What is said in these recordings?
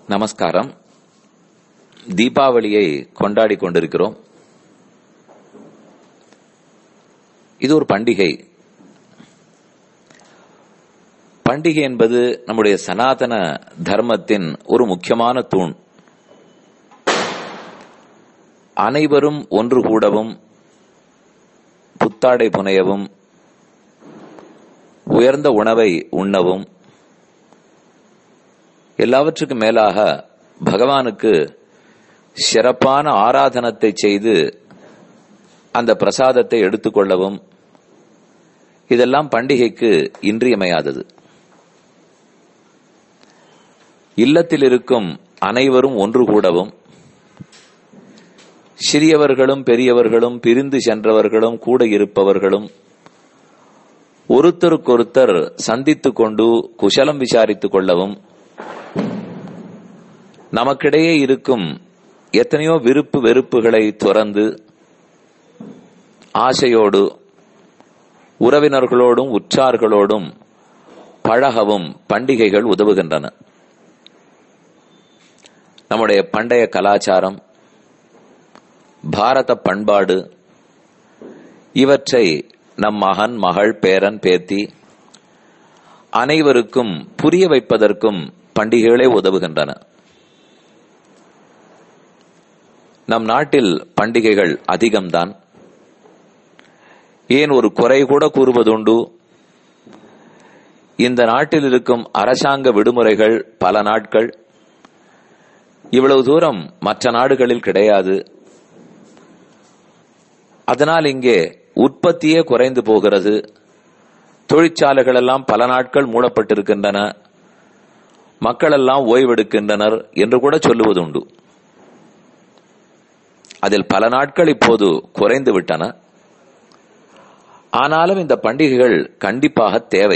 நமஸ்காரம் தீபாவளியை கொண்டாடி கொண்டிருக்கிறோம் இது ஒரு பண்டிகை பண்டிகை என்பது நம்முடைய சனாதன தர்மத்தின் ஒரு முக்கியமான தூண் அனைவரும் ஒன்று கூடவும் புத்தாடை புனையவும் உயர்ந்த உணவை உண்ணவும் எல்லாவற்றுக்கும் மேலாக பகவானுக்கு சிறப்பான ஆராதனத்தை செய்து அந்த பிரசாதத்தை எடுத்துக்கொள்ளவும் இதெல்லாம் பண்டிகைக்கு இன்றியமையாதது இல்லத்தில் இருக்கும் அனைவரும் ஒன்று கூடவும் சிறியவர்களும் பெரியவர்களும் பிரிந்து சென்றவர்களும் கூட இருப்பவர்களும் ஒருத்தருக்கொருத்தர் சந்தித்துக் கொண்டு குசலம் விசாரித்துக் கொள்ளவும் நமக்கிடையே இருக்கும் எத்தனையோ விருப்பு வெறுப்புகளை துறந்து ஆசையோடு உறவினர்களோடும் உற்றார்களோடும் பழகவும் பண்டிகைகள் உதவுகின்றன நம்முடைய பண்டைய கலாச்சாரம் பாரத பண்பாடு இவற்றை நம் மகன் மகள் பேரன் பேத்தி அனைவருக்கும் புரிய வைப்பதற்கும் பண்டிகைகளே உதவுகின்றன நம் நாட்டில் பண்டிகைகள் அதிகம்தான் ஏன் ஒரு குறை கூட கூறுவதுண்டு இந்த நாட்டில் இருக்கும் அரசாங்க விடுமுறைகள் பல நாட்கள் இவ்வளவு தூரம் மற்ற நாடுகளில் கிடையாது அதனால் இங்கே உற்பத்தியே குறைந்து போகிறது தொழிற்சாலைகள் எல்லாம் பல நாட்கள் மூடப்பட்டிருக்கின்றன மக்கள் எல்லாம் ஓய்வெடுக்கின்றனர் என்று கூட சொல்லுவது உண்டு அதில் பல நாட்கள் இப்போது குறைந்து விட்டன ஆனாலும் இந்த பண்டிகைகள் கண்டிப்பாக தேவை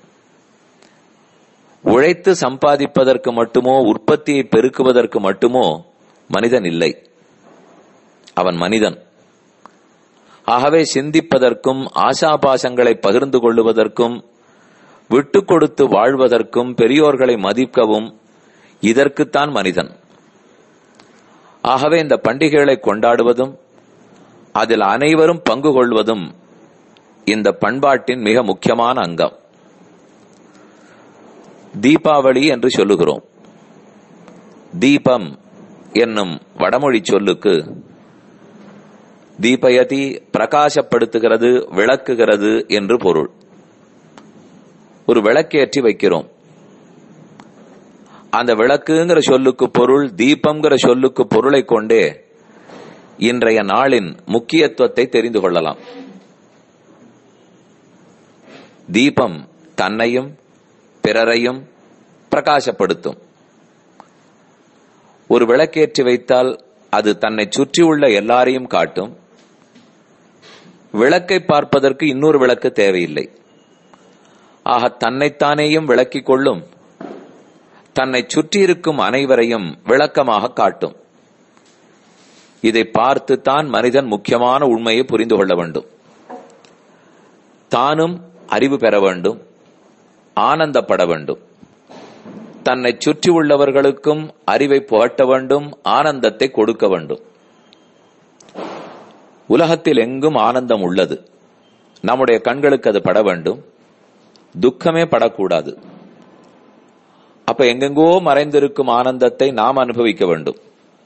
உழைத்து சம்பாதிப்பதற்கு மட்டுமோ உற்பத்தியை பெருக்குவதற்கு மட்டுமோ மனிதன் இல்லை அவன் மனிதன் ஆகவே சிந்திப்பதற்கும் ஆசாபாசங்களை பகிர்ந்து கொள்ளுவதற்கும் விட்டு கொடுத்து வாழ்வதற்கும் பெரியோர்களை மதிக்கவும் இதற்குத்தான் மனிதன் ஆகவே இந்த பண்டிகைகளை கொண்டாடுவதும் அதில் அனைவரும் பங்கு கொள்வதும் இந்த பண்பாட்டின் மிக முக்கியமான அங்கம் தீபாவளி என்று சொல்லுகிறோம் தீபம் என்னும் வடமொழி சொல்லுக்கு தீபயதி பிரகாசப்படுத்துகிறது விளக்குகிறது என்று பொருள் ஒரு விளக்கேற்றி வைக்கிறோம் அந்த விளக்குங்கிற சொல்லுக்கு பொருள் தீபம்ங்கிற சொல்லுக்கு பொருளை கொண்டே இன்றைய நாளின் முக்கியத்துவத்தை தெரிந்து கொள்ளலாம் தீபம் தன்னையும் பிறரையும் பிரகாசப்படுத்தும் ஒரு விளக்கேற்றி வைத்தால் அது தன்னை சுற்றியுள்ள எல்லாரையும் காட்டும் விளக்கை பார்ப்பதற்கு இன்னொரு விளக்கு தேவையில்லை ஆக தன்னைத்தானேயும் விளக்கிக் கொள்ளும் தன்னை சுற்றியிருக்கும் அனைவரையும் விளக்கமாக காட்டும் இதை பார்த்து தான் மனிதன் முக்கியமான உண்மையை புரிந்து கொள்ள வேண்டும் தானும் அறிவு பெற வேண்டும் ஆனந்தப்பட வேண்டும் தன்னை சுற்றி உள்ளவர்களுக்கும் அறிவை புகட்ட வேண்டும் ஆனந்தத்தை கொடுக்க வேண்டும் உலகத்தில் எங்கும் ஆனந்தம் உள்ளது நம்முடைய கண்களுக்கு அது பட வேண்டும் துக்கமே படக்கூடாது அப்ப எங்கெங்கோ மறைந்திருக்கும் ஆனந்தத்தை நாம் அனுபவிக்க வேண்டும்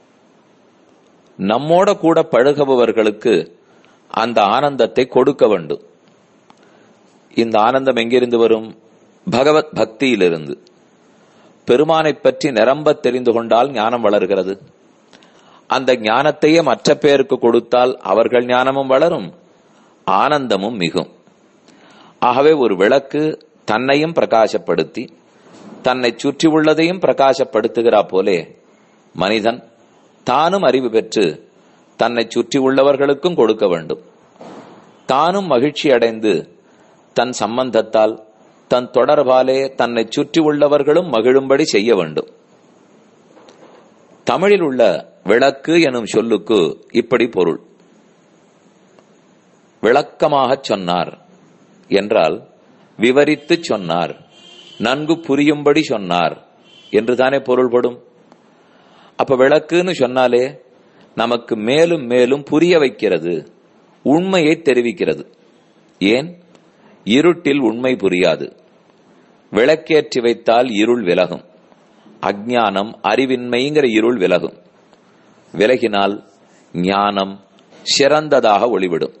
நம்மோட கூட பழகுபவர்களுக்கு அந்த ஆனந்தத்தை கொடுக்க வேண்டும் இந்த ஆனந்தம் எங்கிருந்து வரும் பகவத் பக்தியிலிருந்து பெருமானை பற்றி நிரம்ப தெரிந்து கொண்டால் ஞானம் வளர்கிறது அந்த ஞானத்தையே மற்ற பேருக்கு கொடுத்தால் அவர்கள் ஞானமும் வளரும் ஆனந்தமும் மிகும் ஆகவே ஒரு விளக்கு தன்னையும் பிரகாசப்படுத்தி தன்னை சுற்றி உள்ளதையும் பிரகாசப்படுத்துகிறா போலே மனிதன் தானும் அறிவு பெற்று தன்னை சுற்றி உள்ளவர்களுக்கும் கொடுக்க வேண்டும் தானும் மகிழ்ச்சி அடைந்து தன் சம்பந்தத்தால் தன் தொடர்பாலே தன்னை சுற்றி உள்ளவர்களும் மகிழும்படி செய்ய வேண்டும் தமிழில் உள்ள விளக்கு எனும் சொல்லுக்கு இப்படி பொருள் விளக்கமாகச் சொன்னார் என்றால் விவரித்து சொன்னார் நன்கு புரியும்படி சொன்னார் என்றுதானே பொருள்படும் அப்ப விளக்குன்னு சொன்னாலே நமக்கு மேலும் மேலும் புரிய வைக்கிறது உண்மையை தெரிவிக்கிறது ஏன் இருட்டில் உண்மை புரியாது விளக்கேற்றி வைத்தால் இருள் விலகும் அஜ்ஞானம் அறிவின்மைங்கிற இருள் விலகும் விலகினால் ஞானம் சிறந்ததாக ஒளிவிடும்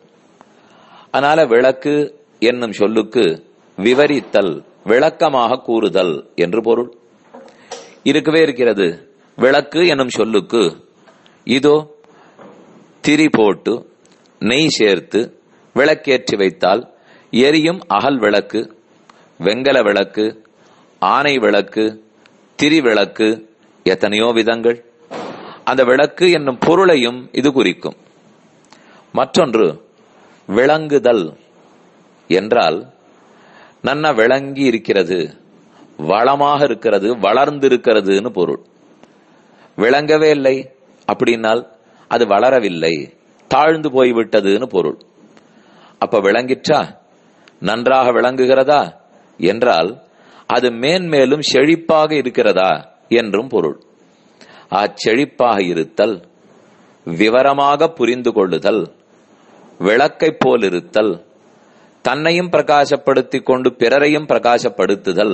அதனால விளக்கு என்னும் சொல்லுக்கு விவரித்தல் விளக்கமாக கூறுதல் என்று பொருள் இருக்கவே இருக்கிறது விளக்கு என்னும் சொல்லுக்கு இதோ திரி போட்டு நெய் சேர்த்து விளக்கேற்றி வைத்தால் எரியும் அகல் விளக்கு வெங்கல விளக்கு ஆனை விளக்கு திரி விளக்கு எத்தனையோ விதங்கள் அந்த விளக்கு என்னும் பொருளையும் இது குறிக்கும் மற்றொன்று விளங்குதல் என்றால் நன்ன விளங்கி இருக்கிறது வளமாக இருக்கிறது வளர்ந்து இருக்கிறதுன்னு பொருள் விளங்கவே இல்லை அப்படின்னால் அது வளரவில்லை தாழ்ந்து போய்விட்டதுன்னு பொருள் அப்ப விளங்கிற்றா நன்றாக விளங்குகிறதா என்றால் அது மேன்மேலும் செழிப்பாக இருக்கிறதா என்றும் பொருள் அச்செழிப்பாக இருத்தல் விவரமாக புரிந்து கொள்ளுதல் விளக்கைப் போல் இருத்தல் தன்னையும் பிரகாசப்படுத்திக் கொண்டு பிறரையும் பிரகாசப்படுத்துதல்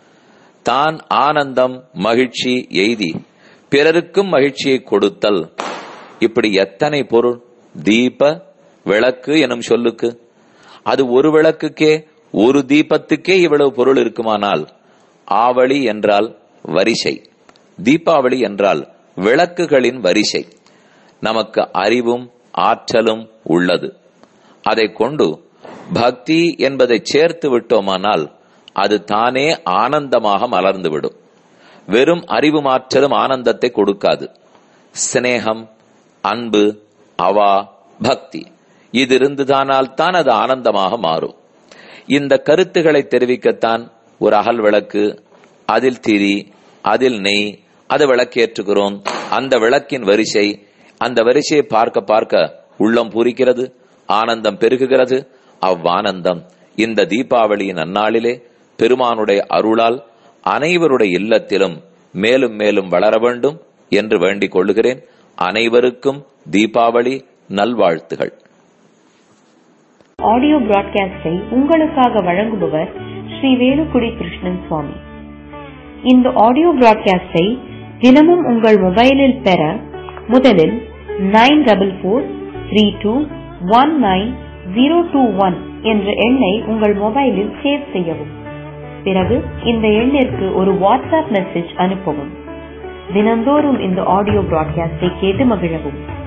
தான் ஆனந்தம் மகிழ்ச்சி எய்தி பிறருக்கும் மகிழ்ச்சியை கொடுத்தல் இப்படி எத்தனை பொருள் தீப விளக்கு எனும் சொல்லுக்கு அது ஒரு விளக்குக்கே ஒரு தீபத்துக்கே இவ்வளவு பொருள் இருக்குமானால் ஆவளி என்றால் வரிசை தீபாவளி என்றால் விளக்குகளின் வரிசை நமக்கு அறிவும் ஆற்றலும் உள்ளது அதை கொண்டு பக்தி என்பதை சேர்த்து விட்டோமானால் அது தானே ஆனந்தமாக மலர்ந்துவிடும் வெறும் அறிவு மாற்றலும் ஆனந்தத்தை கொடுக்காது சிநேகம் அன்பு அவா பக்தி இது இருந்துதானால் தான் அது ஆனந்தமாக மாறும் இந்த கருத்துக்களை தெரிவிக்கத்தான் ஒரு அகல் விளக்கு அதில் திரி அதில் நெய் அது விளக்கேற்றுகிறோம் அந்த விளக்கின் வரிசை அந்த வரிசையை பார்க்க பார்க்க உள்ளம் பூரிக்கிறது ஆனந்தம் பெருகுகிறது அவ்வானந்தம் இந்த தீபாவளியின் அந்நாளிலே பெருமானுடைய அருளால் அனைவருடைய இல்லத்திலும் மேலும் மேலும் வளர வேண்டும் என்று வேண்டிக் கொள்ளுகிறேன் அனைவருக்கும் தீபாவளி நல்வாழ்த்துகள் ஆடியோ பிராட்காஸ்டை உங்களுக்காக வழங்குபவர் ஸ்ரீ வேலுக்குடி கிருஷ்ணன் சுவாமி இந்த ஆடியோ பிராட்காஸ்டை தினமும் உங்கள் மொபைலில் பெற முதலில் nine double four three two one nine zero two one என்ற எண்ணை உங்கள் மொபைலில் சேவ் செய்யவும் பிறகு இந்த எண்ணிற்கு ஒரு வாட்ஸ்அப் மெசேஜ் அனுப்பவும் தினந்தோறும் இந்த ஆடியோ பிராட்காஸ்டை கேட்டு மகிழவும்